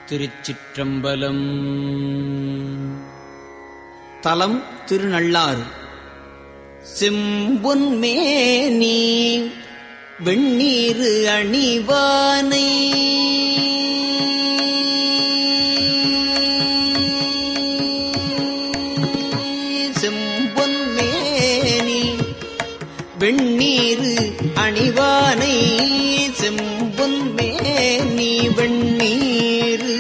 திருச்சிற்றம்பலம் தலம் திருநள்ளாறு செம்பொன் மேனி வெண்ணீரு அணிவானை செம்பொன் மேனி வெண்ணீரு அணிவானை செம்பொன் மேனி வெண்ணீரு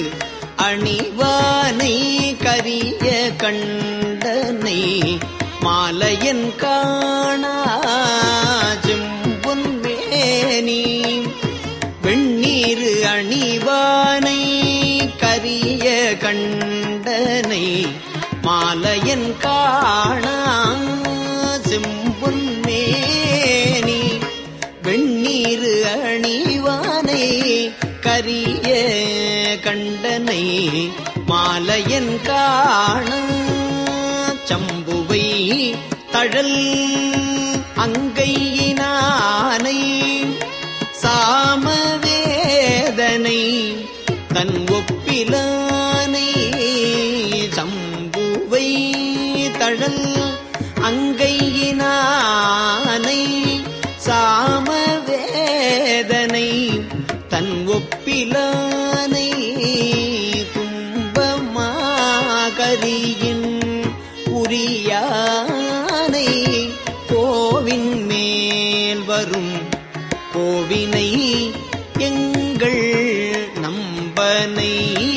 அணிவானை கரிய கண்டனை மாலையன் காணா செம்பொன் மேனி வெண்ணீரு அணிவானை கரிய கண்டனை மாலையன் காணா செம்பொன் மேனி வெண்ணீரு அணிவானை கரிய கண்டனை மாலையன் காண சம்புவை தழல் அங்கையினானை சாமவேதனை தன் ஒப்பிலானை சம்புவை தழல் அங்கையினானை சாமவேதனை தன் ஒப்பிலானை துன்பமாகரியின் உரியானை கோவின் மேல் வரும் கோவினை எங்கள் நம்பனை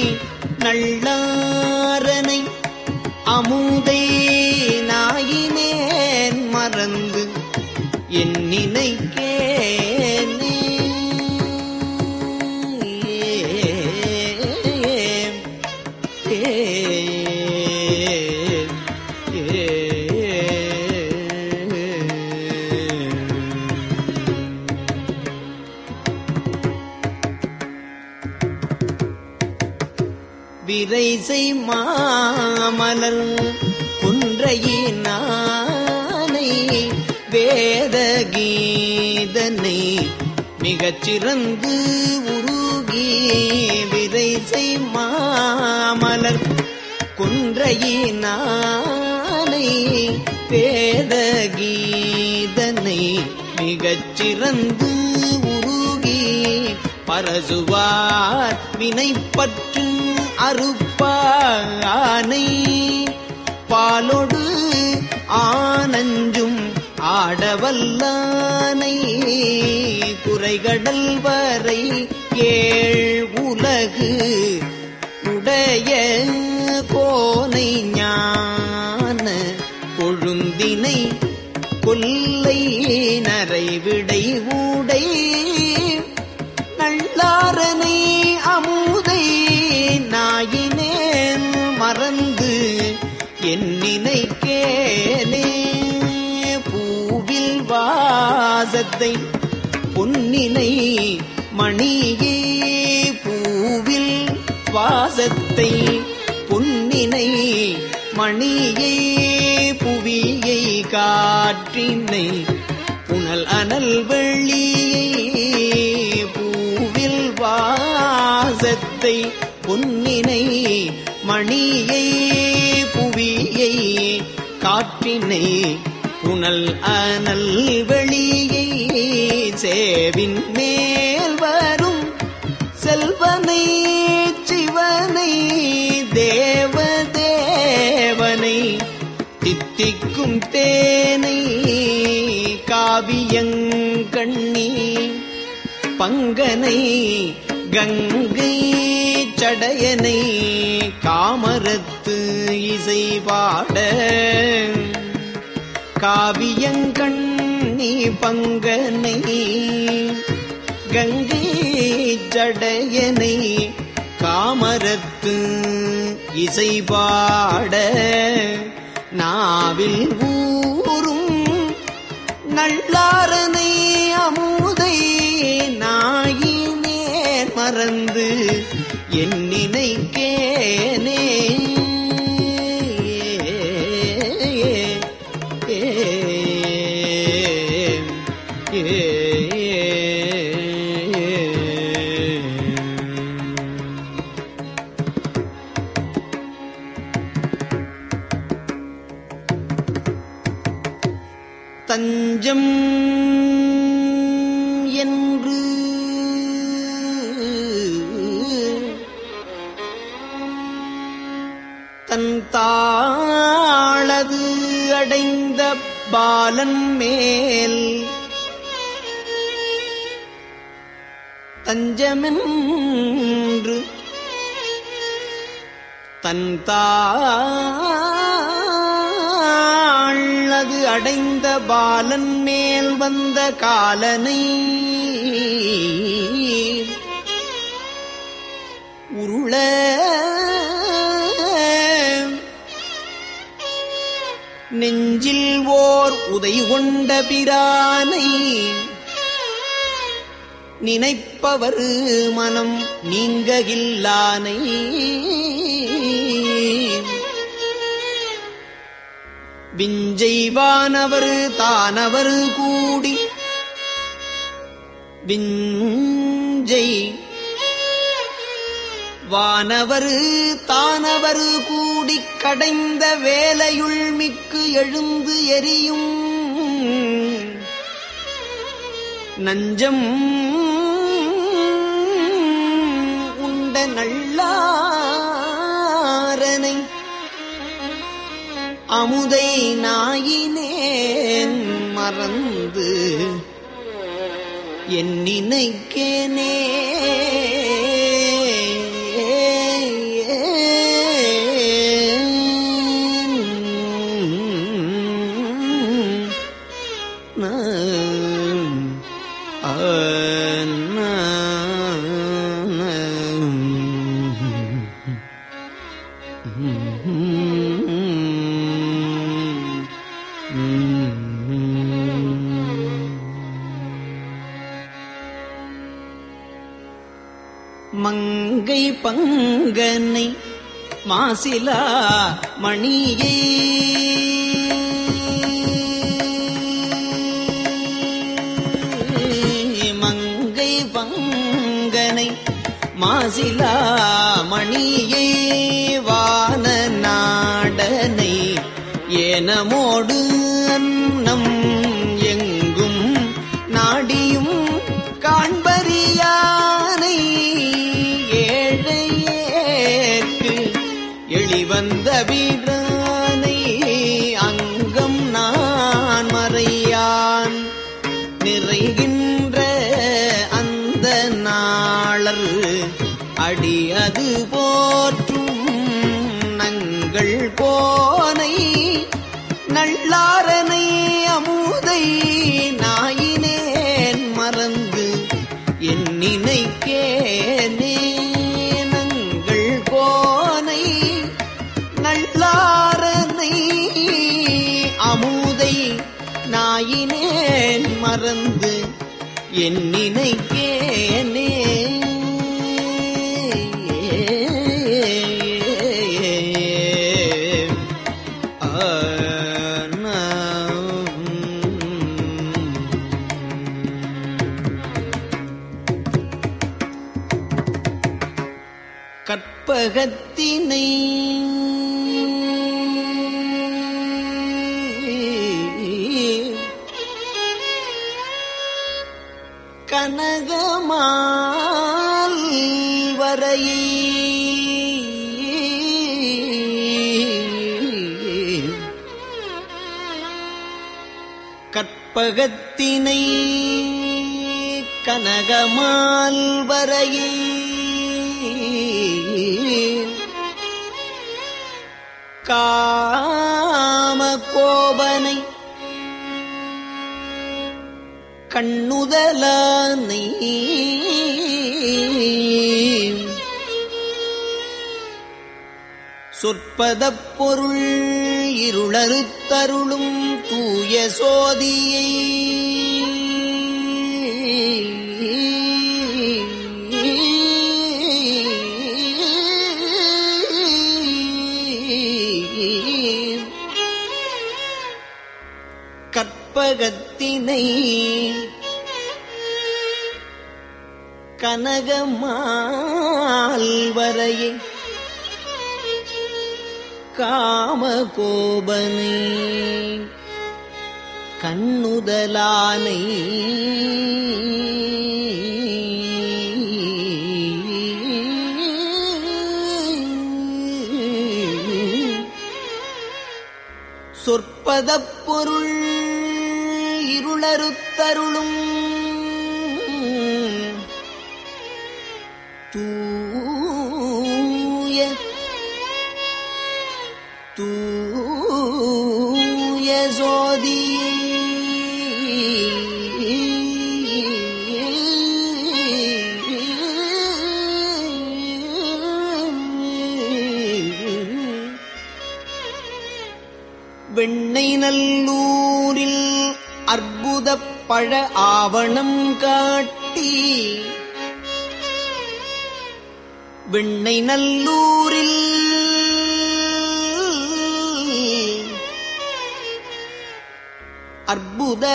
நள்ளாரனை அமுதை நாயினேன் மறந்து என் நினைக்கேனே விரைசை மாமலர் குன்றையினானை வேத கீதனை மிகச் சிறந்து உருகி விரைசை மாமலர் குன்றையினானை வேத கீதனை மிகச் சிறந்து உருகி பரசுவார் வினைப்பற்று அறுப்பானை பாலொடு ஆனஞ்சும் ஆடவல்லானை குறைகடல் வரை ஏழ் உலகு உடைய கோனை ஞான கொழுந்தினை கொல்லை நரைவிடை ஊடை நள்ளாரனை அமுதை நாயினேன் மறந்து என் நினைக்கேனே பூவில் வாசத்தை பொன்னினை மணியே பூவில் வாசத்தை பொன்னினை மணியை புவியை காற்றினை புனல் அனல் வெள்ளியை பூவில் வாசத்தை பொன்னினை மணியை புவியை காற்றினை புனல் அனல் வெளியை சேவின் மேல் வரும் செல்வனை சிவனை தேவதேவனை தித்திக்கும் தேனை காவியங்கண்ணி பங்கனை கங்கை சடையனை காமரத்து இசை பாட காவியங்கண்ணி பங்கனை கங்கை ஜடையனை காமரத்து இசை பாட நாவில் ஊரும் நள்ளாரனை அமுதை நாயினே மறந்து என் நினைக்கேனே ஏ தஞ்சம் என்று தன் தாளது அடைந்த பாலன் மேல் தஞ்சமென்று தன் தாழது அடைந்த பாலன் மேல் வந்த காலனை உருள நெஞ்சில் ஓர் உதை கொண்ட பிரானை நினைப்பவர் மனம் நீங்ககில்லானை விஞ்செய்வானவர் தானவர் கூடி விஞ்சை வானவர் தானவர் கூடி கடைந்த வேலையுள் மிக்கு எழுந்து எரியும் நஞ்சம் உண்ட நல்லாரனை அமுதை நாயினேன் மறந்து என் நினைக்கேனே மங்கை பங்கனை மாசிலா மணியை மங்கை பங்கனை மாசிலா மணியை வான நாடனை ஏனமோடு அன்னம் எங்கும் நாடியும் காண்பறியானை ஏழையேற்கு எளிவந்த வீரானை அங்கம் நான் மறையான் நிறைகின்ற அந்த நாளர் அடி அது போற்றும் நங்கள் போனை நல்லாரனை அமுதை நாயினேன் மறந்து என் நினைக்கேனே நங்கள் கோனை நல்லாரனை அமுதை நாயினேன் மறந்து என் நினைக்கேனே கற்பகத்தினை கனகமால் வரையை கற்பகத்தினை கனகமால் வரையை காம கோபனை கண்ணுதலானை சொற்பதப் பொருள் இருளறுத்தருளும் தூய சோதியை கற்பகத்தினை கனகமால் வரையை காம கோபனை கண்ணுதலானை சொற்பதப் பொருள் இருளறுத்தருளும் தூய தூய சோதி வெண்ணை நல்லூரில் அற்புதப் பழ ஆவணம் காட்டி வெண்ணை நல்லூரில் அற்புத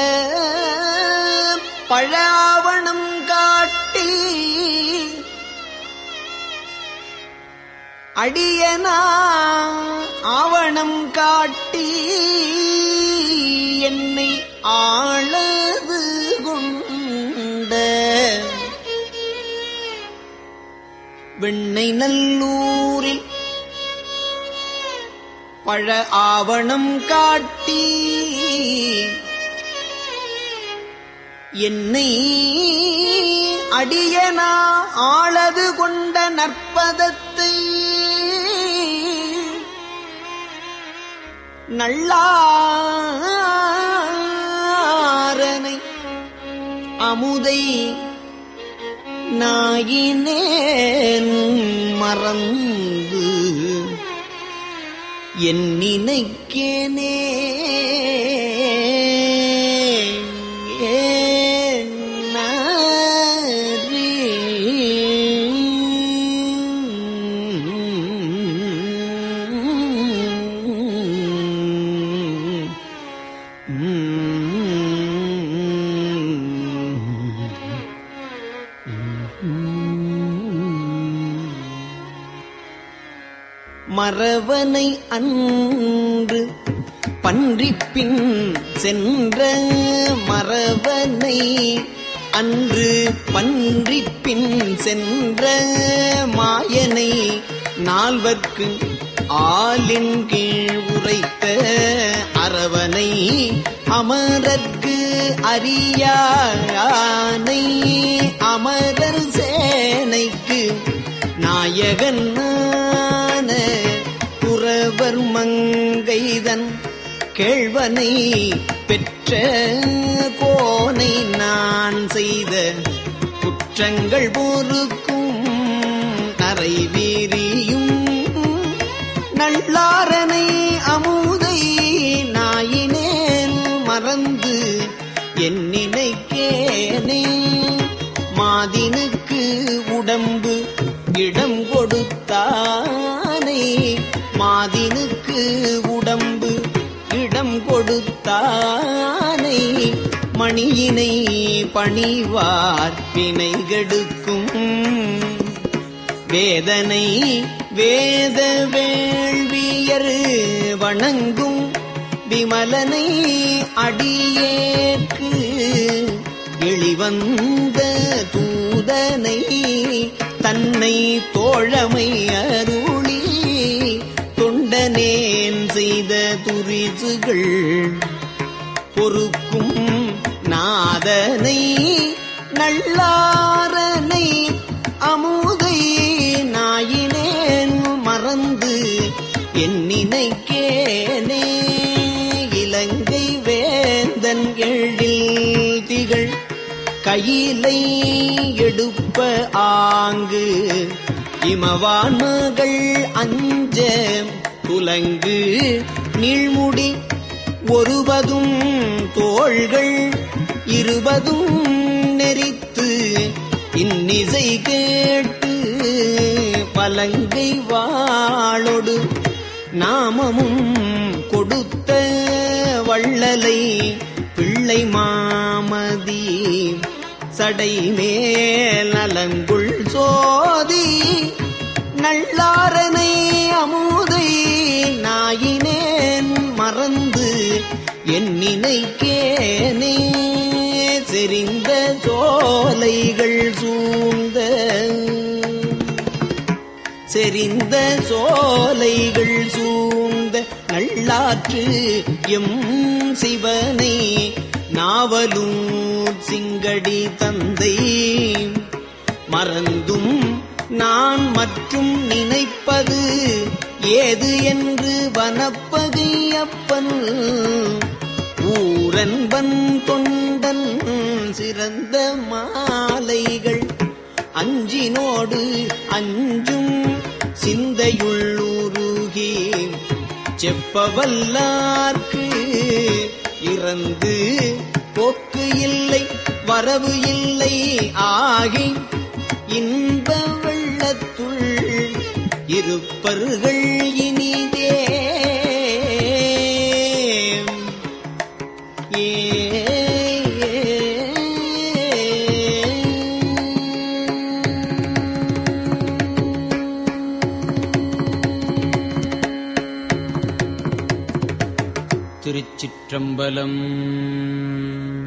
பழ ஆவணம் காட்டி அடியனா ஆவணம் காட்டி என்னை ஆளது கொண்ட வெண்ணை நல்லூரில் பழ ஆவணம் காட்டி என்னை அடியனா ஆளது கொண்ட நற்பதத்தை நல்லாரனை அமுதை நாயினேன் மறந்து என் நினைக்கேனே மறவனை அன்று பன்றிப்பின் சென்ற மறவனை அன்று பன்றிப்பின் சென்ற மாயனை நால்வர்க்கு ஆலின் கீழ் உரைத்த அரவனை அமரர்க்கு அறியானை அமரர் சேனைக்கு நாயகனான புறவர் மங்கைதன் கேழ்வனை பெற்ற கோனை நான் செய்த குற்றங்கள் பொறுக்கும் நரை வீரியும் நல்லாரனை அமுதை நாயினேன் மறந்து என் நினைக்கேனே மாதினுக்கு உடம்பு இடம் கொடுத்தானை மாதினுக்கு உடம்பு இடம் கொடுத்தானை மணியினை பணிவார் வினை கெடுக்கும் வேதனை வேத வேள்வியர் வணங்கும் விமலனை அடியேற்கு எளிவந்த தூதனை தன்னை தோழமை அருளி தொண்டனேன் செய்த துரிசுகள் பொறுக்கும் நாதனை நல்லாரனை அமுதை நாயினேன் மறந்து என் நினைக்கேனே இலங்கை வேந்தன் எழில் திகழ் கையிலை எடுப்ப ஆங்கு இமவான் மகள் அஞ்ச துலங்கு நீழ்முடி ஒருவதும் தோள்கள் இருபதும் நெறித்து இன்னிசை கேட்டு பலங்கை வாளொடு நாமமும் கொடுத்த வள்ளலை பிள்ளை மாமதி சடை மேல் நலங்குள் சோதி நல்லாரனை அமுதை நாயினேன் மறந்து என் நினைக்கேனே செறிந்த சோலைகள் சூழ்ந்த செறிந்த சோலைகள் சூழ்ந்த நல்லாற்று எம் சிவனை நாவலும் சிங்கடி தந்தை மறந்தும் நான் மற்றும் நினைப்பது ஏது என்று வனப்பகையப்பன் ஊரன்பன் தொண்டன் சிறந்த மாலைகள் அஞ்சினோடு அஞ்சும் சிந்தையுள்ளுருகி செப்பவல்லார்க்கு இறந்து போக்கு இல்லை வரவு இல்லை ஆகி இன்ப வெள்ளத்துள் இருப்பர்கள் இனிதே திருச்சிற்றம்பலம்